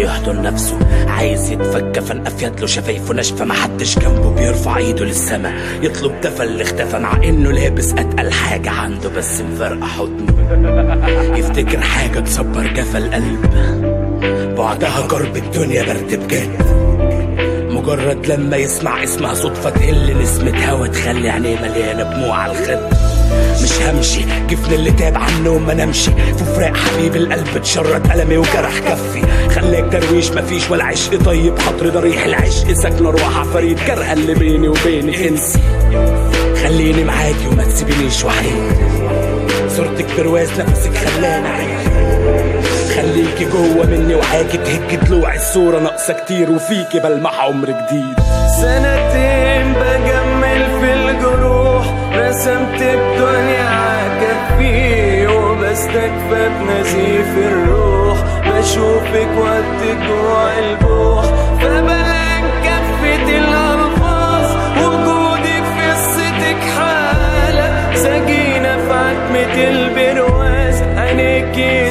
يحضن نفسه عايز يتفك فنقفيت له شفايفه ناشفة محدش جنبه بيرفع ايده للسما يطلب دفى اللي اختفى مع انه لابس اتقل حاجة عنده بس مفرقة حضنه يفتكر حاجة تصبر جفا القلب بعدها قرب الدنيا برد بجد مجرد لما يسمع اسمها صدفة تقل نسمة هوا تخلي عينيه مليانة دموع على الخد مش همشي جفن اللي تاب عنه ما نمشي في فراق حبيب القلب اتشرد ألمي وجرح كفي خلاك درويش مفيش ولا عشق طيب حضر ضريح العشق ساكنة روح عفاريت كرهة اللي بيني وبينك انسي خليني معاكي وما تسيبنيش وحيد صورتك برواز نفسك خلاني عيد خليكي جوه مني وحاجة تهج طلوع الصورة ناقصة كتير وفيكي بلمح عمر جديد سنتين بجمل في الجروح رسمت الدنيا عكفي وبستكفى بنزيف الروح بشوفك وقت جوع البوح فبقى كفة الألفاظ وجودك في قصتك حالة سجينة في عتمة البرواز عينيكي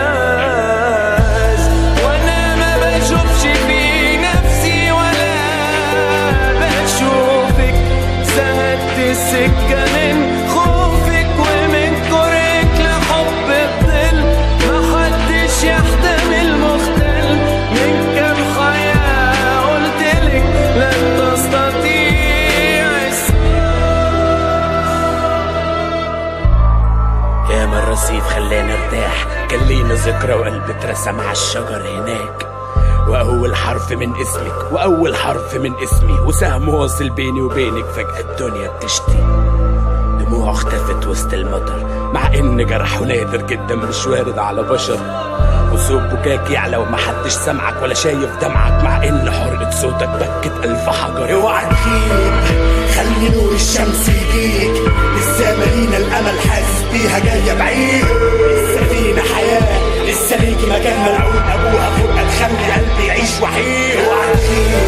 زاز وانا ما بشوفش في نفسي ولا بشوفك زهدت السكة من خوفك ومن كرهك لحب الظل محدش يحتمل مختل من كام حياة قلتلك لن تستطيع يا ما الرصيف خلاني ارتاح كان لينا ذكرى وقلبي اترسم على الشجر هناك واول حرف من اسمك واول حرف من اسمي وسهم واصل بيني وبينك فجأة الدنيا بتشتي دموع اختفت وسط المطر مع ان جرحه نادر جدا مش وارد على بشر وصوت بكاك يعلى ومحدش سامعك ولا شايف دمعك مع ان حرقة صوتك بكت الف حجر اوعى تغيب خلي نور الشمس يجيك لسه مالينا الامل حاسس بيها جايه بعيد لسه فينا حياه لسه ليكي مكان ملعون ابوها فوق تخلي قلبي يعيش وحيد اوعى تغيب